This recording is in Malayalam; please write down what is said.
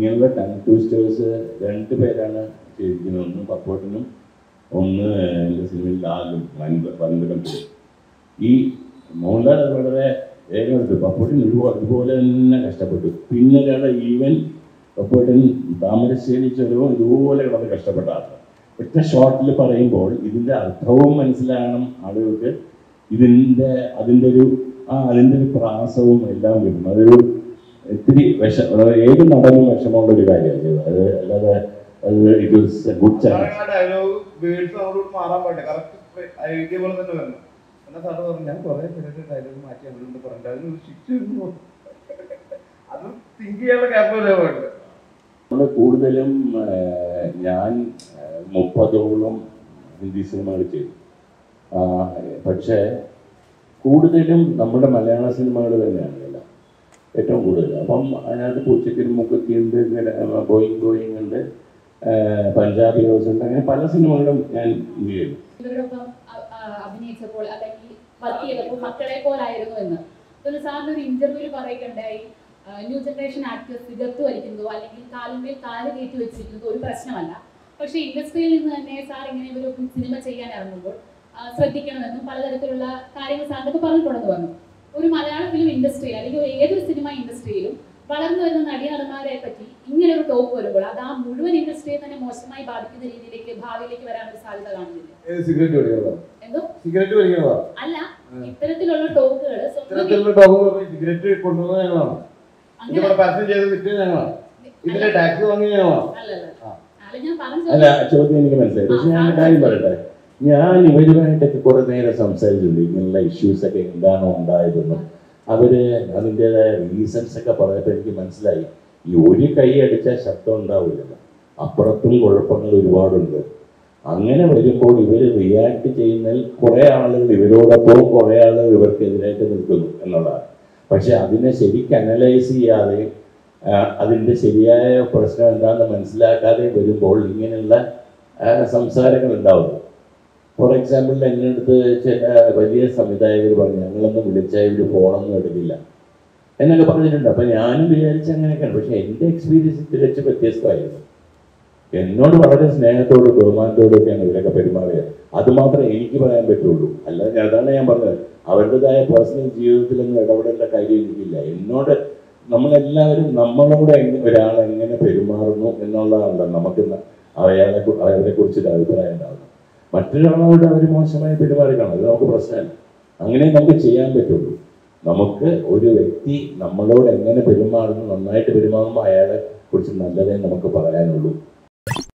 ഇങ്ങനെയുള്ള ടങ് ട്വിസ്റ്റേഴ്സ് രണ്ട് പേരാണ് ചെയ്തിരിക്കുന്നത് ഒന്ന് പപ്പോട്ടനും ഒന്ന് എൻ്റെ സിനിമയിൽ ലാലും വൻപ- വൻപകം ഈ മോഹൻലാൽ അത് വളരെ വേഗമെടുത്തു പപ്പോട്ടൻ ഒരുപാട് അതുപോലെ തന്നെ കഷ്ടപ്പെട്ടു പിന്നെ ഒരാളെ ഈവൻ പപ്പോട്ടൻ താമരശ്ശേരി ചുരവും ഇതുപോലെ കിടന്ന് കഷ്ടപ്പെട്ട ആളാണ് ഒറ്റ ഷോട്ടിൽ പറയുമ്പോൾ ഇതിൻ്റെ അർത്ഥവും മനസ്സിലാകണം ആളുകൾക്ക് ഇതിൻ്റെ അതിൻ്റെ ഒരു ആ അതിൻ്റെ ഒരു പ്രാസവും എല്ലാം വരും അതൊരു ഇത്തിരി വിഷ അതായത് ഏത് നടനും വിഷമമുള്ള ഒരു കാര്യമാണ് ചെയ്തത് അത് അല്ലാതെ അത് it was a good chance dialogue words അവരോട് മാറാൻ പാടില്ല കറക്റ്റ് ഐഡിയ പോലെ തന്നെ വരണം എന്നാ സാറ് പറഞ്ഞു ഞാൻ കുറെ പേരുടെ ഡയലോഗ് മാറ്റി അവരോട് പറഞ്ഞു അതിനൊരു ശിക്ഷ ഉണ്ടോ?" അത് തിങ്ക് ചെയ്യാനുള്ള ക്യാപ്പല്ലേ പാടില്ല നമ്മൾ കൂടുതലും ആ, ഞാൻ ആ, മുപ്പതോളം ഹിന്ദി സിനിമകൾ ചെയ്തു ആ, പക്ഷേ കൂടുതലും നമ്മുടെ മലയാള സിനിമകൾ തന്നെയാണ് എല്ലാം ഏറ്റവും കൂടുതൽ അപ്പം അതിനകത്ത് പൂച്ചയ്ക്കൊരു മുക്കത്തിയുണ്ട് ബോയിങ് ബോയിങ് ഉണ്ട് ആ, പഞ്ചാബി ഹൗസ് ഉണ്ട് അങ്ങനെ പല സിനിമകളും ഞാൻ ഇത് ചെയ്തു ഇവരോടൊപ്പം അ- അ- അഭിനയിച്ചപ്പോൾ അല്ലെങ്കിൽ വർക്ക് ചെയ്തപ്പോൾ മക്കളെ പോലായിരുന്നു എന്ന് അതുപോലെ സാറിന് ഒരു ഇന്റർവ്യൂവിൽ പറയുകയുണ്ടായി ന്യൂ ജനറേഷൻ ആക്ടേഴ്സ് സിഗർത്ത് വലിക്കുന്നതോ അല്ലെങ്കിൽ കാലിന്മേൽ കാല് കയറ്റി വെച്ചിരിക്കുന്നതോ ഒരു പ്രശ്നമല്ല പക്ഷേ ഇൻഡസ്ട്രിയിൽ നിന്ന് തന്നെ സാർ ഇങ്ങനെ ഒരു സിനിമ ചെയ്യാൻ ഇറങ്ങുമ്പോൾ ആ, ശ്രദ്ധിക്കണമെന്നും പലതരത്തിലുള്ള കാര്യങ്ങൾ സാറിനൊക്കെ പറഞ്ഞിട്ടുണ്ടെന്ന് പറഞ്ഞു ഒരു മലയാള ഫിലിം ഇൻഡസ്ട്രി അല്ലെങ്കിൽ ഒരു ഏതൊരു സിനിമ ഇൻഡസ്ട്രിയിലും വളർന്നു വരുന്ന നടിനടന്മാരെ പറ്റി ഇങ്ങനെ ഒരു ടോപ്പ് വരുമ്പോൾ അത് ആ മുഴുവൻ ഇൻഡസ്ട്രിയെ തന്നെ മോശമായി ബാധിക്കുന്ന രീതിയിലേക്ക് ഭാവിയിലേക്ക് വരാനൊരു സാധ്യത കാണുന്നില്ല സിഗരറ്റ് വലിക്കുന്നതാ എന്തോ സിഗരറ്റ് വലിക്കുന്നതാ അല്ല ഇത്തരത്തിലുള്ള ടോക്കുകൾ ഇത്തരത്തിലുള്ള ഡോഗ് പറഞ്ഞ് സിഗരറ്റ് കൊണ്ടുവന്നത് ഞങ്ങളാണ് അങ്ങനെ ഇതിവിടെ പരസ്യം ചെയ്ത് വിറ്റ് ഞങ്ങളാണ് ഇതിന്റെ ടാക്സ് വാങ്ങി ഞങ്ങളാണ് അല്ലല്ല ആ. അല്ല ഞാൻ പറഞ്ഞു അല്ല ചോദ്യം എനിക്ക് മനസ്സിലായി പക്ഷെ ഞാൻ ഒരു കാര്യം പറയട്ടെ ഞാൻ ഇവരുമായിട്ടൊക്കെ കുറെ നേരം സംസാരിച്ചിട്ടുണ്ട് ഇങ്ങനെയുള്ള ഇഷ്യൂസ് ഒക്കെ എന്താണോ ഉണ്ടായതെന്നും അവര് അതിൻ്റെതായ റീസൺസ് ഒക്കെ പറഞ്ഞപ്പോൾ എനിക്ക് മനസ്സിലായി ഈ ഒരു കൈ അടിച്ചാൽ ശബ്ദം ഉണ്ടാവില്ലല്ലോ അപ്പുറത്തും കുഴപ്പങ്ങൾ ഒരുപാടുണ്ട് അങ്ങനെ വരുമ്പോൾ ഇവർ റിയാക്ട് ചെയ്യുന്നതിൽ കുറേ ആളുകൾ ഇവരോടൊപ്പവും കുറേ ആളുകൾ ഇവർക്കെതിരായിട്ട് നിൽക്കുന്നു എന്നുള്ളതാണ് പക്ഷെ അതിനെ ശരിക്കും അനലൈസ് ചെയ്യാതെ ആ, അതിൻ്റെ ശരിയായ പ്രശ്നം എന്താണെന്ന് മനസ്സിലാക്കാതെ വരുമ്പോൾ ഇങ്ങനെയുള്ള ആ, സംസാരങ്ങൾ ഉണ്ടാവുന്നു ഫോർ എക്സാമ്പിൾ എൻ്റെ അടുത്ത് ചില വലിയ സംവിധായകർ പറഞ്ഞു ഞങ്ങളൊന്നും വിളിച്ചാൽ ഇവർ ഫോണൊന്നും എടുക്കില്ല എന്നൊക്കെ പറഞ്ഞിട്ടുണ്ട് അപ്പം ഞാനും വിചാരിച്ച അങ്ങനെയൊക്കെയാണ് പക്ഷെ എൻ്റെ എക്സ്പീരിയൻസ് തികച്ചും വ്യത്യസ്തമായിരുന്നു എന്നോട് വളരെ സ്നേഹത്തോടും ബഹുമാനത്തോടും ഒക്കെയാണ് ഇവരൊക്കെ പെരുമാറിയത് അത് മാത്രമേ എനിക്ക് പറയാൻ പറ്റുള്ളൂ അല്ലാതെ അതാണ് ഞാൻ പറഞ്ഞത് അവരുടേതായ പേഴ്സണൽ ജീവിതത്തിലൊന്നും ഇടപെടേണ്ട കാര്യം എനിക്കില്ല എന്നോട് നമ്മളെല്ലാവരും നമ്മളോട് എങ്ങ- ഒരാൾ എങ്ങനെ പെരുമാറുന്നു എന്നുള്ളതാണല്ലോ നമുക്ക് ന- അയാളെ കു- അവരെ കുറിച്ചൊരു അഭിപ്രായം ഉണ്ടാവുന്നത് മറ്റൊരാളോട് അവർ മോശമായി പെരുമാറി കാണും അത് നമുക്ക് പ്രശ്നമല്ല അങ്ങനെ നമുക്ക് ചെയ്യാൻ പറ്റുള്ളൂ നമുക്ക് ഒരു വ്യക്തി നമ്മളോട് എങ്ങനെ പെരുമാറുന്നു നന്നായിട്ട് പെരുമാറുമ്പോൾ അയാളെ കുറിച്ച് നല്ലതേ നമുക്ക് പറയാനുള്ളൂ